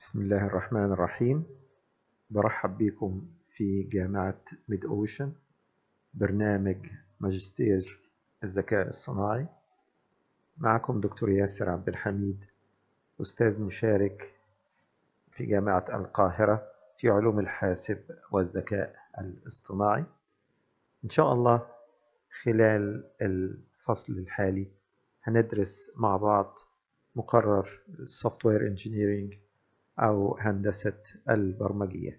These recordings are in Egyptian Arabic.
بسم الله الرحمن الرحيم برحب بكم في جامعة ميد أوشن برنامج ماجستير الذكاء الصناعي معكم دكتور ياسر عبد الحميد أستاذ مشارك في جامعة القاهرة في علوم الحاسب والذكاء الاصطناعي إن شاء الله خلال الفصل الحالي هندرس مع بعض مقرر السوفت وير انجينيرينج أو هندسة البرمجيات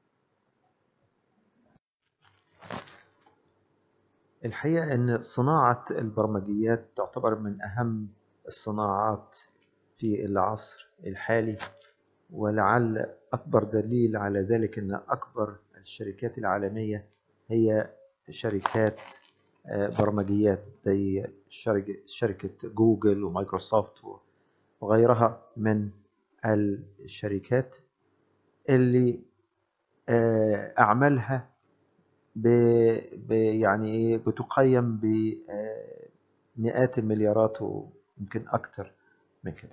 الحقيقة أن صناعة البرمجيات تعتبر من أهم الصناعات في العصر الحالي ولعل أكبر دليل على ذلك أن أكبر الشركات العالمية هي شركات برمجيات زي شركة جوجل ومايكروسوفت وغيرها من الشركات اللي أعمالها يعني ايه بتقيم بمئات المليارات ويمكن أكتر من كده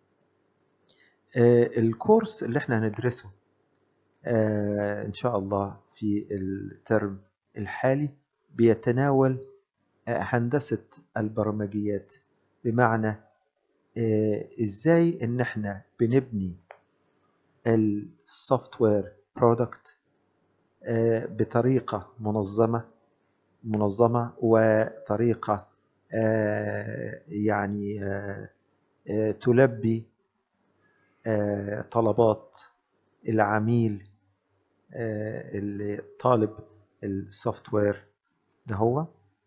الكورس اللي احنا هندرسه إن شاء الله في الترم الحالي بيتناول هندسة البرمجيات بمعنى ازاي ان احنا بنبني السوفت وير برودكت بطريقة منظمة منظمة وطريقة يعني تلبي طلبات العميل اللي طالب السوفت وير ده هو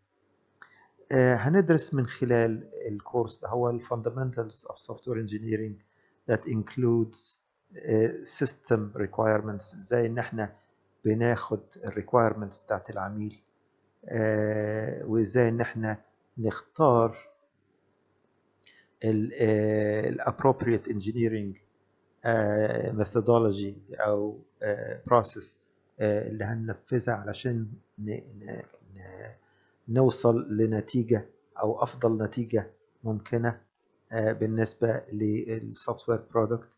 هندرس من خلال الكورس ده هو ال Fundamentals of Software Engineering that includes system requirements ازاي ان احنا بناخد الريكوايرمنتس بتاعت العميل وازاي ان احنا نختار ال appropriate engineering methodology او process اللي هننفذها علشان نوصل لنتيجة أو أفضل نتيجة ممكنة بالنسبة للسوفت وير برودكت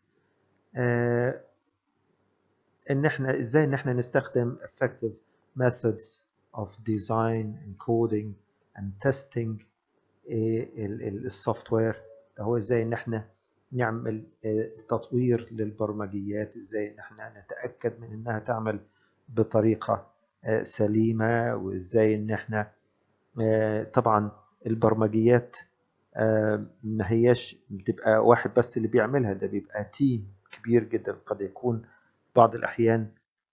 إن إحنا إزاي إن إحنا نستخدم effective methods of design encoding and testing السوفت وير هو إزاي إن إحنا نعمل تطوير للبرمجيات إزاي إن إحنا نتأكد من إنها تعمل بطريقة سليمة وإزاي إن إحنا طبعا البرمجيات ما هياش بتبقى واحد بس اللي بيعملها ده بيبقى تيم كبير جدا قد يكون بعض الأحيان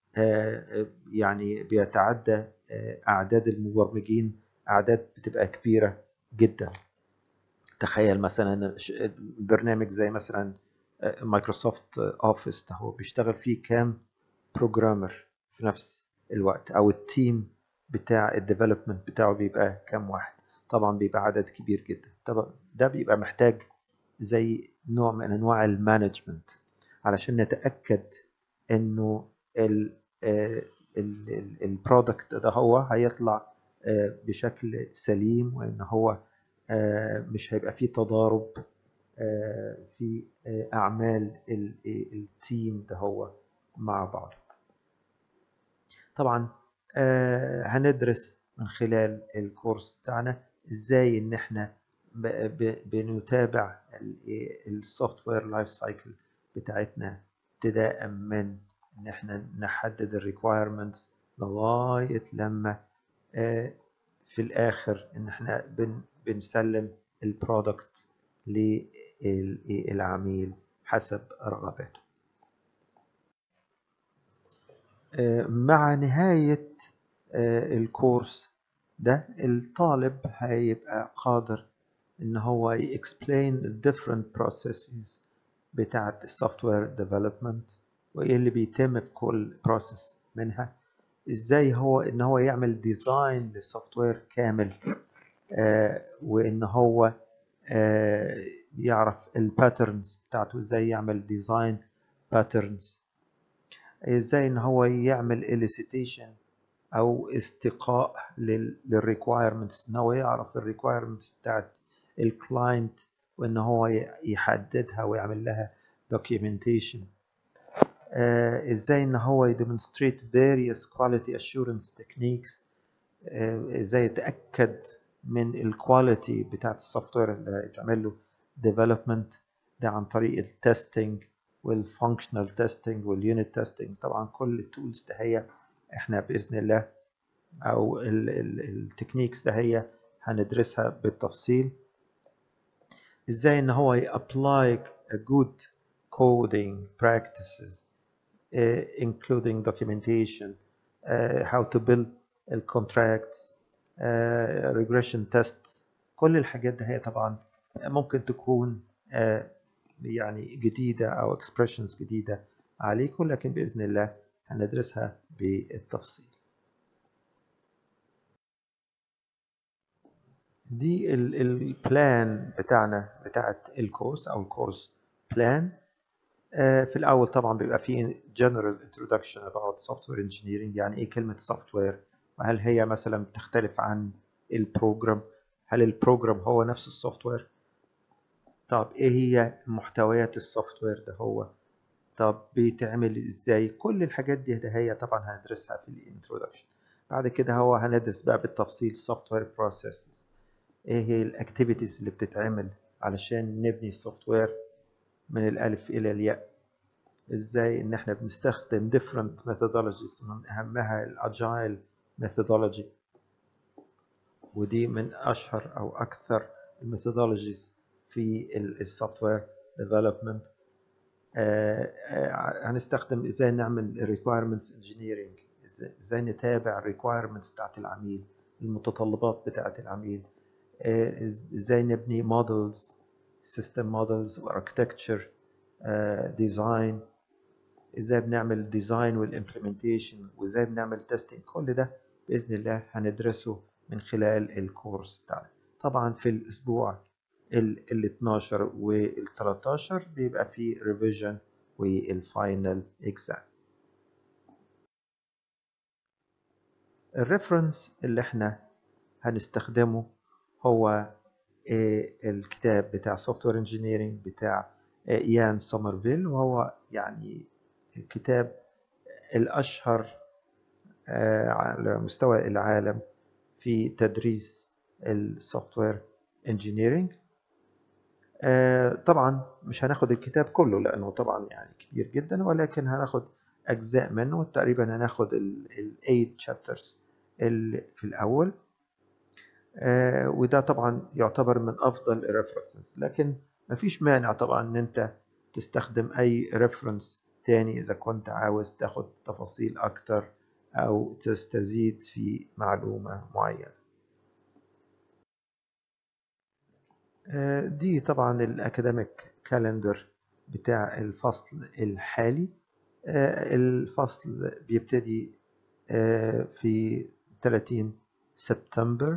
يعني بيتعدى أعداد المبرمجين أعداد بتبقى كبيرة جدا تخيل مثلا برنامج زي مثلا مايكروسوفت اوفيس ده هو بيشتغل فيه كام بروجرامر في نفس الوقت او التيم بتاع الديفلوبمنت بتاعه بيبقى كام واحد طبعا بيبقى عدد كبير جدا طبعا ده بيبقى محتاج زي نوع من انواع المانجمنت علشان نتاكد انه البرودكت ده هو هيطلع بشكل سليم وان هو مش هيبقى فيه تضارب في اعمال التيم ده هو مع بعض طبعا هندرس من خلال الكورس بتاعنا ازاي ان احنا بنتابع السوفت وير لايف سايكل بتاعتنا ابتداء من ان احنا نحدد الريكوايرمنتس لغايه لما في الاخر ان احنا بنسلم البرودكت للعميل حسب رغباته مع نهاية الكورس ده الطالب هيبقى قادر ان هو explain the different processes بتاعة السوفت وير ديفلوبمنت وايه اللي بيتم في كل بروسيس منها ازاي هو ان هو يعمل ديزاين للسوفت وير كامل آه وان هو آه يعرف الباترنز بتاعته ازاي يعمل ديزاين باترنز ازاي ان هو يعمل elicitation او استقاء للريكوايرمنتس ان هو يعرف الريكوايرمنتس بتاعت الكلاينت وان هو يحددها ويعمل لها documentation آه، ازاي ان هو يديمونستريت various quality assurance techniques آه، ازاي يتاكد من الكواليتي بتاعت السوفت وير اللي هيتعمل له ديفلوبمنت ده عن طريق التستنج والفانكشنال تيستنج واليونت تيستنج طبعا كل التولز ده هي احنا باذن الله او التكنيكس ده هي هندرسها بالتفصيل ازاي ان هو يابلاي a good coding practices uh, including documentation uh, how to build الكونتراكتس regression tests كل الحاجات ده هي طبعا ممكن تكون uh, يعني جديدة أو expressions جديدة عليكم لكن بإذن الله هندرسها بالتفصيل دي البلان بتاعنا بتاعت الكورس او الكورس بلان في الاول طبعا بيبقى فيه general introduction about software engineering يعني ايه كلمه software وهل هي مثلا بتختلف عن البروجرام هل البروجرام هو نفس السوفت وير طب ايه هي محتويات السوفت وير ده هو طب بيتعمل ازاي كل الحاجات دي ده هي طبعا هندرسها في الانترودكشن بعد كده هو هندرس بقى بالتفصيل سوفت وير بروسيسز ايه هي الاكتيفيتيز اللي بتتعمل علشان نبني السوفت وير من الالف الى الياء ازاي ان احنا بنستخدم different methodologies من اهمها الاجايل methodology ودي من اشهر او اكثر الميثودولوجيز في السوفت وير ديفلوبمنت هنستخدم ازاي نعمل requirements engineering ازاي نتابع الريكوايرمنتس بتاعت العميل المتطلبات بتاعت العميل ازاي نبني مودلز سيستم مودلز واركتكتشر ديزاين ازاي بنعمل ديزاين والامبلمنتيشن وازاي بنعمل تيستنج كل ده باذن الله هندرسه من خلال الكورس بتاعنا طبعا في الاسبوع ال 12 وال 13 بيبقى فيه ريفيجن والفاينل اكزام الريفرنس اللي احنا هنستخدمه هو الكتاب بتاع سوفت وير انجينيرنج بتاع يان سومرفيل وهو يعني الكتاب الاشهر على مستوى العالم في تدريس السوفت وير انجينيرنج طبعا مش هناخد الكتاب كله لانه طبعا يعني كبير جدا ولكن هناخد اجزاء منه تقريبا هناخد الايد شابترز اللي في الاول آه وده طبعا يعتبر من افضل الريفرنسز لكن مفيش مانع طبعا ان انت تستخدم اي ريفرنس تاني اذا كنت عاوز تاخد تفاصيل اكتر او تستزيد في معلومة معينة آه دي طبعا الاكاديميك كالندر بتاع الفصل الحالي آه الفصل بيبتدي في 30 سبتمبر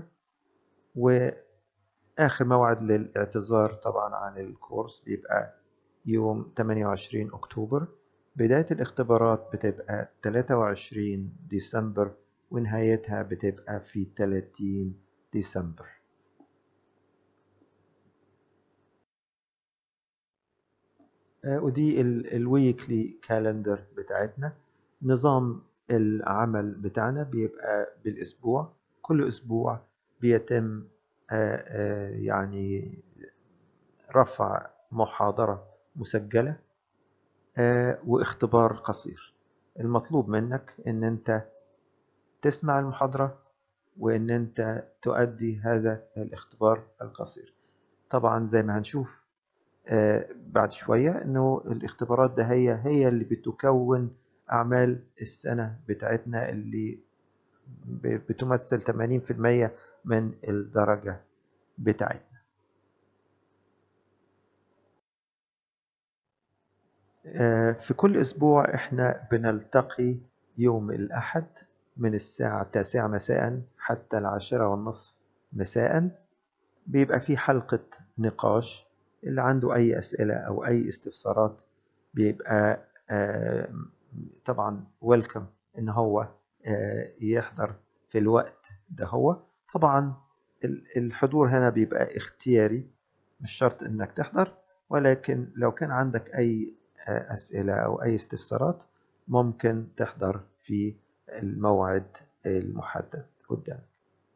وآخر موعد للاعتذار طبعا عن الكورس بيبقى يوم 28 أكتوبر بداية الاختبارات بتبقى 23 ديسمبر ونهايتها بتبقى في 30 ديسمبر ودي الويكلي كالندر بتاعتنا نظام العمل بتاعنا بيبقى بالأسبوع كل أسبوع بيتم يعني رفع محاضرة مسجلة واختبار قصير المطلوب منك ان انت تسمع المحاضرة وان انت تؤدي هذا الاختبار القصير طبعا زي ما هنشوف بعد شوية انه الاختبارات ده هي هي اللي بتكون اعمال السنة بتاعتنا اللي بتمثل 80% من الدرجة بتاعتنا في كل أسبوع إحنا بنلتقي يوم الأحد من الساعة التاسعة مساء حتى العاشرة والنصف مساء بيبقى في حلقة نقاش اللي عنده أي أسئلة أو أي استفسارات بيبقى طبعا ويلكم إن هو يحضر في الوقت ده هو طبعا الحضور هنا بيبقى اختياري مش شرط انك تحضر ولكن لو كان عندك اي أسئلة أو أي استفسارات ممكن تحضر في الموعد المحدد قدامك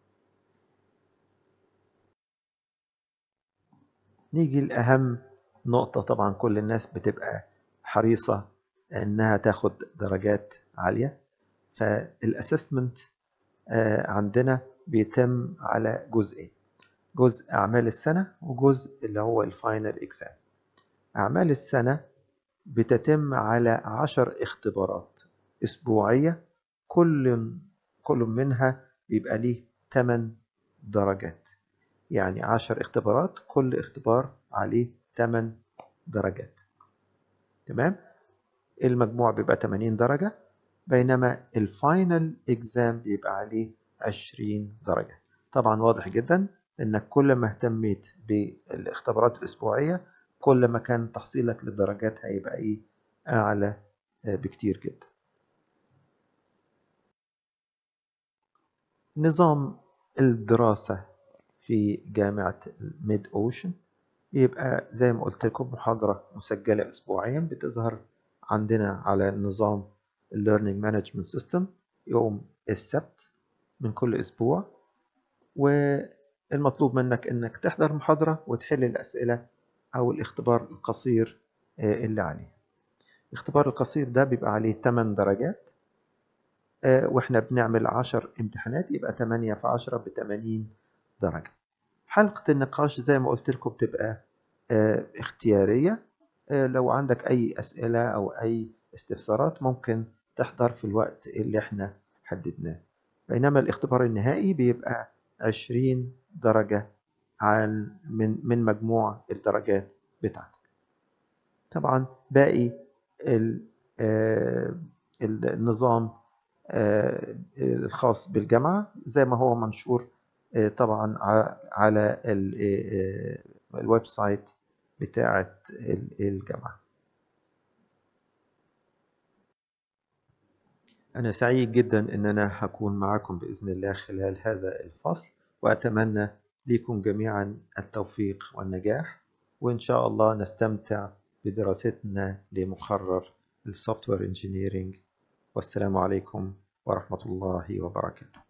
نيجي لأهم نقطة طبعا كل الناس بتبقى حريصة إنها تاخد درجات عالية فالأسسمنت عندنا بيتم على جزئين جزء أعمال السنة وجزء اللي هو الفاينل إكزام أعمال السنة بتتم على عشر اختبارات أسبوعية كل كل منها بيبقى ليه 8 درجات يعني عشر اختبارات كل اختبار عليه 8 درجات تمام المجموع بيبقى 80 درجة بينما الفاينل اكزام بيبقى عليه 20 درجة طبعا واضح جدا انك كل ما اهتميت بالاختبارات الاسبوعية كل ما كان تحصيلك للدرجات هيبقى ايه اعلى بكتير جدا نظام الدراسة في جامعة ميد أوشن يبقى زي ما قلت لكم محاضرة مسجلة أسبوعيا بتظهر عندنا على نظام Learning Management System يوم السبت من كل أسبوع والمطلوب منك إنك تحضر محاضرة وتحل الأسئلة أو الاختبار القصير اللي عليه الاختبار القصير ده بيبقى عليه 8 درجات واحنا بنعمل 10 امتحانات يبقى 8 في 10 ب 80 درجة حلقة النقاش زي ما قلت لكم بتبقى اختيارية لو عندك أي أسئلة أو أي استفسارات ممكن تحضر في الوقت اللي احنا حددناه بينما الاختبار النهائي بيبقى 20 درجة عن من من مجموع الدرجات بتاعتك طبعا باقي النظام الخاص بالجامعة زي ما هو منشور طبعا على الويب سايت بتاعة الجامعة أنا سعيد جدا أن أنا هكون معكم بإذن الله خلال هذا الفصل وأتمنى لكم جميعا التوفيق والنجاح وإن شاء الله نستمتع بدراستنا لمقرر السوفت وير انجينيرينج والسلام عليكم ورحمة الله وبركاته